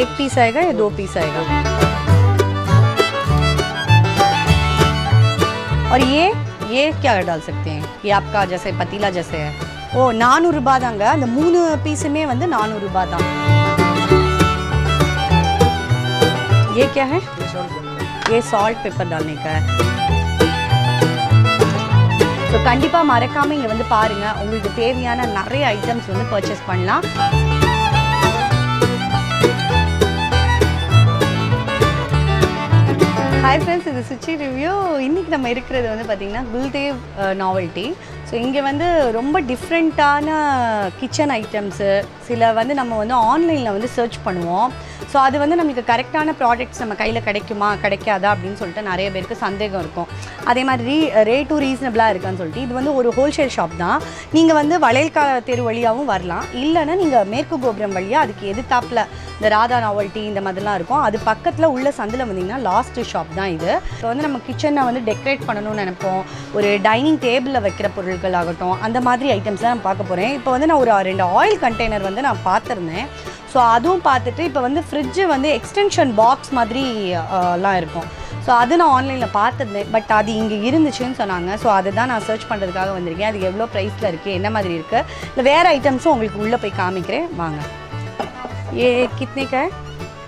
एक पीस आएगा या दो पीस आएगा और ये ये क्या डाल सकते हैं ये आपका जैसे पतीला जैसे है ஓ நானூறுரூபா தாங்க அந்த மூணு பீஸுமே வந்து நானூறுரூபா தான் ये क्या है ये सॉल्ट पेपर डालने का है ஸோ கண்டிப்பாக மறக்காமல் இங்கே வந்து பாருங்கள் உங்களுக்கு தேவையான நிறைய ஐட்டம்ஸ் வந்து பர்ச்சேஸ் பண்ணலாம் ஹாய் ஃப்ரெண்ட்ஸ் இது சுச்சி ரிவ்யூ இன்றைக்கி நம்ம இருக்கிறது வந்து பார்த்திங்கன்னா குல்தேவ் நாவல்ட்டி ஸோ இங்கே வந்து ரொம்ப டிஃப்ரெண்ட்டான கிச்சன் ஐட்டம்ஸு சில வந்து நம்ம வந்து ஆன்லைனில் வந்து சர்ச் பண்ணுவோம் ஸோ அது வந்து நம்மளுக்கு கரெக்டான ப்ராடக்ட்ஸ் நம்ம கையில் கிடைக்குமா கிடைக்காதா அப்படின்னு சொல்லிட்டு நிறைய பேருக்கு சந்தேகம் இருக்கும் அதே மாதிரி ரேட்டும் ரீசனபிளாக இருக்கான்னு சொல்லிட்டு இது வந்து ஒரு ஹோல்சேல் ஷாப் தான் நீங்கள் வந்து வளையல்கா தெரு வழியாகவும் வரலாம் இல்லைன்னா நீங்கள் மேற்கு கோபுரம் வழியாக அதுக்கு எதிர்த்தாப்பில் இந்த ராதா நாவல்ட்டி இந்த மாதிரிலாம் இருக்கும் அது பக்கத்தில் உள்ள சந்தில் வந்தீங்கன்னா லாஸ்ட் ஷாப் தான் இது இப்போ வந்து நம்ம கிச்சனை வந்து டெக்கரேட் பண்ணணும்னு நினைப்போம் ஒரு டைனிங் டேபிளில் வைக்கிற பொருட்கள் ஆகட்டும் அந்த மாதிரி ஐட்டம்ஸ் தான் நான் பார்க்க போகிறேன் இப்போ வந்து நான் ஒரு ரெண்டு ஆயில் கண்டெய்னர் வந்து நான் பார்த்துருந்தேன் ஸோ அதுவும் பார்த்துட்டு இப்போ வந்து ஃப்ரிட்ஜு வந்து எக்ஸ்டென்ஷன் பாக்ஸ் மாதிரி அஹ், எல்லாம் இருக்கும் ஸோ அது நான் ஆன்லைனில் பார்த்துருந்தேன் பட் அது இங்கே இருந்துச்சுன்னு சொன்னாங்க ஸோ அதை தான் நான் சர்ச் பண்ணுறதுக்காக வந்திருக்கேன் அது எவ்வளோ ப்ரைஸில் இருக்குது என்ன மாதிரி இருக்குது இல்லை வேறு ஐட்டம்ஸும் உங்களுக்கு உள்ளே போய் காமிக்கிறேன் வாங்க ये कितने का है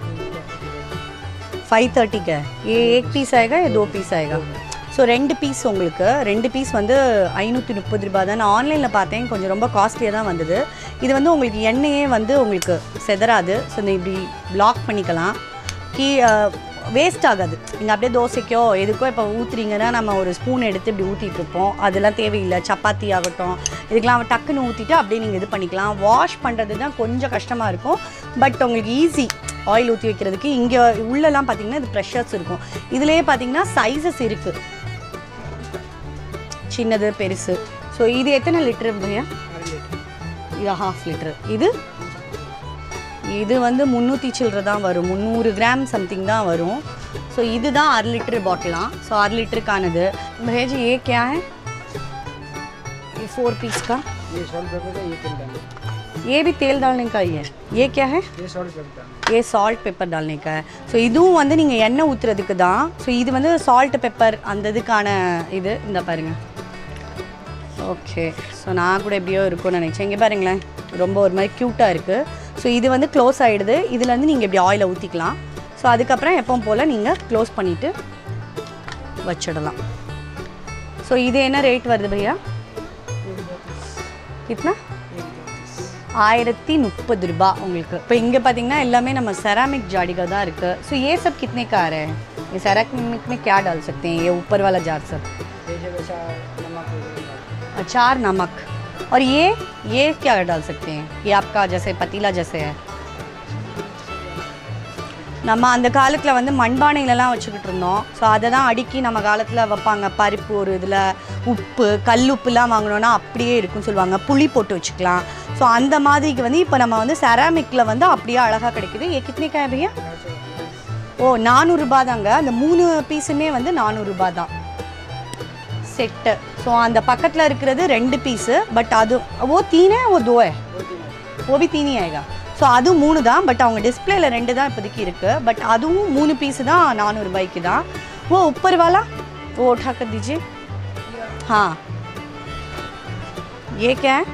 फाइव थर्टी का है ये एक पीस आएगा या दो पीस आएगा ஸோ ரெண்டு பீஸ் உங்களுக்கு ரெண்டு பீஸ் வந்து ஐநூற்றி முப்பது ரூபாய் தான் நான் ஆன்லைனில் பார்த்தேன் கொஞ்சம் ரொம்ப காஸ்ட்லியாக தான் வந்தது இது வந்து உங்களுக்கு எண்ணெயே வந்து உங்களுக்கு செதறாது ஸோ இந்த இப்படி பிளாக் பண்ணிக்கலாம் கீ வேஸ்ட் ஆகாது நீங்கள் அப்படியே தோசைக்கோ எதுக்கோ இப்போ ஊற்றுறீங்கன்னா நம்ம ஒரு ஸ்பூன் எடுத்து இப்படி ஊற்றிட்டு இருப்போம் அதெல்லாம் தேவையில்லை சப்பாத்தி ஆகட்டும் இதுக்கெல்லாம் டக்குன்னு ஊற்றிட்டு அப்படியே நீங்கள் இது பண்ணிக்கலாம் வாஷ் பண்ணுறது தான் கொஞ்சம் கஷ்டமாக இருக்கும் பட் உங்களுக்கு ஈஸி ஆயில் ஊற்றி வைக்கிறதுக்கு இங்கே உள்ளெல்லாம் பார்த்தீங்கன்னா இது ப்ரெஷர்ஸ் இருக்கும் இதுலேயே பார்த்தீங்கன்னா சைஸஸ் இருக்குது சின்னது பெருசு ஸோ இது எத்தனை லிட்டர் பையா இது ஹாஃப் லிட்டர் இது இது வந்து முந்நூற்றி சில்லற தான் வரும் முந்நூறு கிராம் சம்திங் தான் வரும் ஸோ இதுதான் அரை லிட்டர் பாட்டிலாம் ஸோ அரை லிட்டருக்கானது भैया जी ये क्या है ये फोर पीस का ये सॉल्ट पेपर का ये तेल डालना ये भी तेल डालने का ही है ये क्या है ये सॉल्ट पेपर डालना ஏ சால்ட் பெப்பர் டால்னேக்கா ஸோ இதுவும் வந்து நீங்கள் எண்ணெய் ஊற்றுறதுக்கு தான் ஸோ இது வந்து சால்ட் பெப்பர் அந்த இதுக்கான இது இந்த பாருங்க ஓகே ஸோ நான் கூட எப்படியோ இருக்கும்னு நினச்சேன் இங்கே பாருங்களேன் ரொம்ப ஒரு மாதிரி க்யூட்டாக இருக்குது ஸோ இது வந்து க்ளோஸ் ஆகிடுது இதுலேருந்து நீங்கள் இப்படி ஆயிலை ஊற்றிக்கலாம் ஸோ அதுக்கப்புறம் எப்பவும் போல் நீங்கள் க்ளோஸ் பண்ணிவிட்டு வச்சிடலாம் ஸோ இது என்ன ரேட் வருது பையா கிட்னா ஆயிரத்தி முப்பது ரூபா உங்களுக்கு இப்போ இங்கே பார்த்தீங்கன்னா எல்லாமே நம்ம செராमिक जाड़ी का தான் இருக்குது ஸோ ये सब कितने का आ रहे हैं ये सेरामिक में क्या डाल सकते हैं ये ऊपर वाला जार सब जैसे वैसा नमक वगैरह डालना। अचार नमक और ये ये क्या डाल सकते हैं ये आपका जैसे पतीला जैसे है நம்ம அந்த காலத்தில் வந்து மண்பானையிலலாம் வச்சுக்கிட்டு இருந்தோம் ஸோ அதை தான் அடுக்கி நம்ம காலத்தில் வைப்பாங்க பருப்பு ஒரு இதில் உப்பு கல் உப்புலாம் வாங்கினோன்னா அப்படியே இருக்கும்னு சொல்லுவாங்க புளி போட்டு வச்சுக்கலாம் ஸோ அந்த மாதிரிக்கு வந்து இப்போ நம்ம வந்து செராமிக்கில் வந்து அப்படியே அழகாக கிடைக்குது ஏ கிட்னி காய் பையா ஓ நானூறுரூபா தாங்க அந்த மூணு பீஸுமே வந்து நானூறுரூபா தான் செட்டு ஸோ அந்த பக்கத்தில் இருக்கிறது ரெண்டு பீஸு பட் அது ஓ தீனே ஓ தோ है वो भी तीन ही आएगा ஸோ அது மூணு தான் பட் அவங்க டிஸ்பிளேல ரெண்டு தான் இப்போதைக்கு இருக்குது பட் அதுவும் மூணு பீஸு தான் நானூறுபாய்க்கு தான் ஓ ऊपर वाला वो उठा कर दीजिए हाँ ये क्या है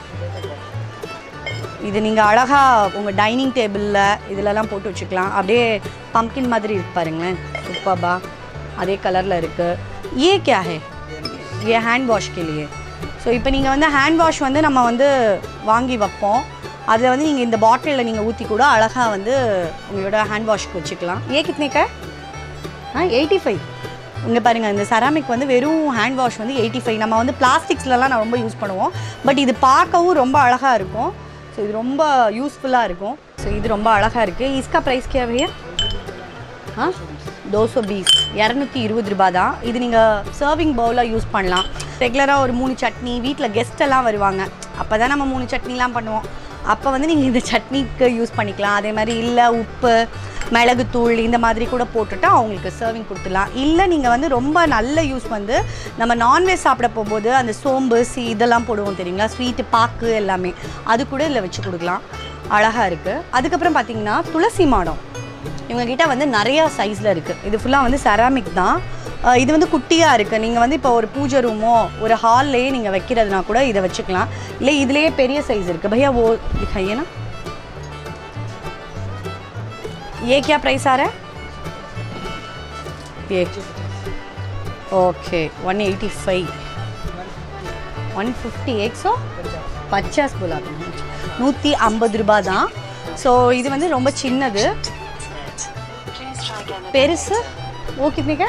இது நீங்கள் அழகாக உங்கள் டைனிங் டேபிளில் இதிலலாம் போட்டு வச்சுக்கலாம் அப்படியே பம்கின் மாதிரி இருக்கு பாருங்களேன் சூப்பர்பா அதே கலரில் இருக்குது ஏ क्या है ये ஹேண்ட் வாஷ் के लिए ஸோ இப்போ நீங்கள் வந்து ஹேண்ட் வாஷ் வந்து நம்ம வந்து வாங்கி வைப்போம் அதில் வந்து நீங்கள் இந்த பாட்டிலில் நீங்கள் ஊற்றி கூட அழகாக வந்து உங்களோட ஹேண்ட் வாஷ்க்கு வச்சுக்கலாம் ஏ கிட்னேக்கா ஆ எயிட்டி ஃபைவ் இங்கே பாருங்கள் இந்த செராமிக் வந்து வெறும் ஹேண்ட் வாஷ் வந்து எயிட்டி ஃபைவ் நம்ம வந்து பிளாஸ்டிக்ஸ்லலாம் நான் ரொம்ப யூஸ் பண்ணுவோம் பட் இது பார்க்கவும் ரொம்ப அழகாக இருக்கும் ஸோ இது ரொம்ப யூஸ்ஃபுல்லாக இருக்கும் ஸோ இது ரொம்ப அழகாக இருக்குது இஸ்கா ப்ரைஸ் கே भैया ஆ தோசோ பீஸ் இரநூத்தி இருபது ரூபாய் தான் இது நீங்கள் சர்விங் பவுலாக யூஸ் பண்ணலாம் ரெகுலராக ஒரு மூணு சட்னி வீட்டில் கெஸ்ட் எல்லாம் வருவாங்க அப்போ தான் நம்ம மூணு சட்னிலாம் பண்ணுவோம் அப்போ வந்து நீங்கள் இந்த சட்னிக்கு யூஸ் பண்ணிக்கலாம் அதே மாதிரி இல்லை உப்பு மிளகுத்தூள் இந்த மாதிரி கூட போட்டுட்டு அவங்களுக்கு சர்விங் கொடுத்துடலாம் இல்லை நீங்கள் வந்து ரொம்ப நல்ல யூஸ் வந்து நம்ம நான்வெஜ் சாப்பிட போகும்போது அந்த சோம்பு சி இதெல்லாம் போடுவோம் தெரியுங்களா ஸ்வீட்டு பாக்கு எல்லாமே அது கூட இதில் வச்சு கொடுக்கலாம் அழகாக இருக்குது அதுக்கப்புறம் பார்த்தீங்கன்னா துளசி மாடம் இவங்க கிட்ட வந்து நிறையா சைஸில் இருக்குது இது ஃபுல்லாக வந்து செராமிக் தான் அஹ் இது வந்து குட்டியாக இருக்குது நீங்கள் வந்து இப்போ ஒரு பூஜை ரூமோ ஒரு ஹால்லையே நீங்கள் வைக்கிறதுனா கூட இதை வச்சுக்கலாம் இல்லை இதுலேயே பெரிய சைஸ் இருக்குது भैया वो दिखाइए ना ये क्या प्राइस आ रहा है ये ओके 185 150 एक सौ பச்சாஸ் போலா நூற்றி ஐம்பது ரூபாய் தான் ஸோ இது வந்து ரொம்ப சின்னது பெருசு ஓ கிட்னிக்க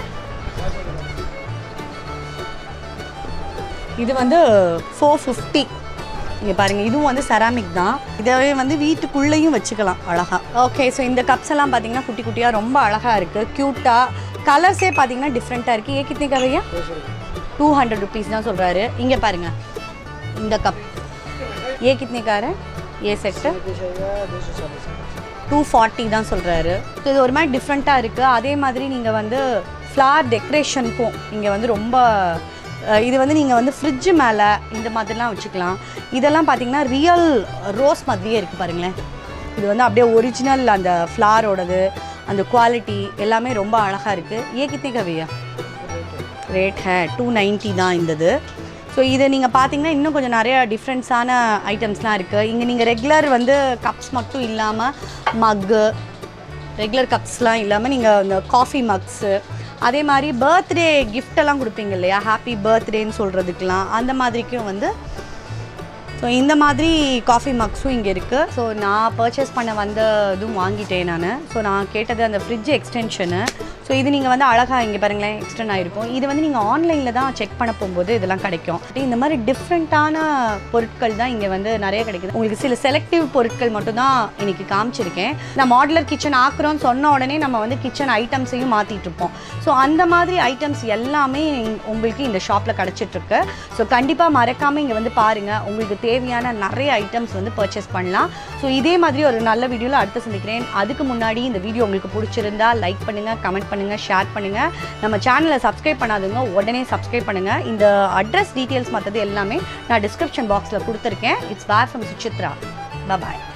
இது வந்து ஃபோர் ஃபிஃப்டி இங்கே பாருங்கள் இதுவும் வந்து செராமிக் தான் இதவே வந்து வீட்டுக்குள்ளேயும் வச்சுக்கலாம் அழகா ஓகே ஸோ இந்த கப்ஸ் எல்லாம் பார்த்தீங்கன்னா குட்டி குட்டியாக ரொம்ப அழகாக இருக்குது க்யூட்டாக கலர்ஸே பார்த்தீங்கன்னா டிஃப்ரெண்ட்டாக இருக்குது ஏ கிட்னி கவையா டூ ஹண்ட்ரட் ருபீஸ் தான் சொல்கிறாரு இங்கே பாருங்கள் இந்த கப் ஏ கிட்னி கார ஏ செட்டு पीस आएगा दो सौ चालीस டூ ஃபார்ட்டி தான் சொல்கிறாரு ஸோ இது ஒரு மாதிரி டிஃப்ரெண்ட்டாக இருக்குது அதே மாதிரி நீங்கள் வந்து ஃப்ளார் டெக்கரேஷனுக்கும் இங்கே வந்து ரொம்ப அஹ், இது வந்து நீங்கள் வந்து ஃப்ரிட்ஜு மேலே இந்த மாதிரிலாம் வச்சுக்கலாம் இதெல்லாம் பார்த்தீங்கன்னா ரியல் ரோஸ் மாதிரியே இருக்குது பாருங்களேன் இது வந்து அப்படியே ஒரிஜினல் அந்த ஃப்ளாரோடது அந்த குவாலிட்டி எல்லாமே ரொம்ப அழகாக இருக்குது ஏ கித்தே கவியா ரேட் ஹே டூ நைன்ட்டி தான் இந்தது ஸோ இதை நீங்கள் பார்த்தீங்கன்னா இன்னும் கொஞ்சம் நிறைய டிஃப்ரெண்ட்ஸான ஐட்டம்ஸ்லாம் இருக்குது இங்கே நீங்கள் ரெகுலர் வந்து கப்ஸ் மட்டும் இல்லாமல் மக்கு ரெகுலர் கப்ஸ்லாம் இல்லாமல் நீங்கள் இந்த காஃபி மக்ஸு அதே மாதிரி பர்த்டே கிஃப்டெல்லாம் கொடுப்பீங்க இல்லையா ஹாப்பி பர்த்டேன்னு சொல்கிறதுக்கெலாம் அந்த மாதிரிக்கும் வந்து ஸோ இந்த மாதிரி காஃபி மக்ஸும் இங்கே இருக்குது ஸோ நான் பர்ச்சேஸ் பண்ண வந்த இதுவும் வாங்கிட்டேன் நான் ஸோ நான் கேட்டது அந்த ஃப்ரிட்ஜ் எக்ஸ்டென்ஷனு ஸோ இது நீங்கள் வந்து அழகாக இங்கே பாருங்களேன் எக்ஸ்டெண்ட் ஆகிருக்கும் இது வந்து நீங்கள் ஆன்லைனில் தான் செக் பண்ண போகும்போது இதெல்லாம் கிடைக்கும் இந்த மாதிரி டிஃப்ரெண்ட்டான பொருட்கள் தான் இங்கே வந்து நிறைய கிடைக்குது உங்களுக்கு சில செலக்டிவ் பொருட்கள் மட்டும் தான் இன்னைக்கு காமிச்சிருக்கேன் நான் மாடுலர் கிச்சன் ஆக்குறோம்னு சொன்ன உடனே நம்ம வந்து கிச்சன் ஐட்டம்ஸையும் மாற்றிட்டு இருப்போம் ஸோ அந்த மாதிரி ஐட்டம்ஸ் எல்லாமே இங்க- உங்களுக்கு இந்த ஷாப்பில் கிடச்சிட்ருக்கு ஸோ கண்டிப்பாக மறக்காமல் இங்கே வந்து பாருங்கள் உங்களுக்கு தேவையான நிறைய ஐட்டம்ஸ் வந்து பர்ச்சேஸ் பண்ணலாம் ஸோ இதே மாதிரி ஒரு நல்ல வீடியோவில் அடுத்து சந்திக்கிறேன் அதுக்கு முன்னாடி இந்த வீடியோ உங்களுக்கு பிடிச்சிருந்தா லைக் பண்ணுங்கள் கமெண்ட் பண்ணுங்கள் ஷேர் பண்ணுங்கள் நம்ம சேனலை சப்ஸ்கிரைப் பண்ணாதவங்க உடனே சப்ஸ்கிரைப் பண்ணுங்கள் இந்த அட்ரஸ் டீட்டெயில்ஸ் மற்றது எல்லாமே நான் டிஸ்கிரிப்ஷன் பாக்ஸில் கொடுத்துருக்கேன் it's wear from Suchitra bye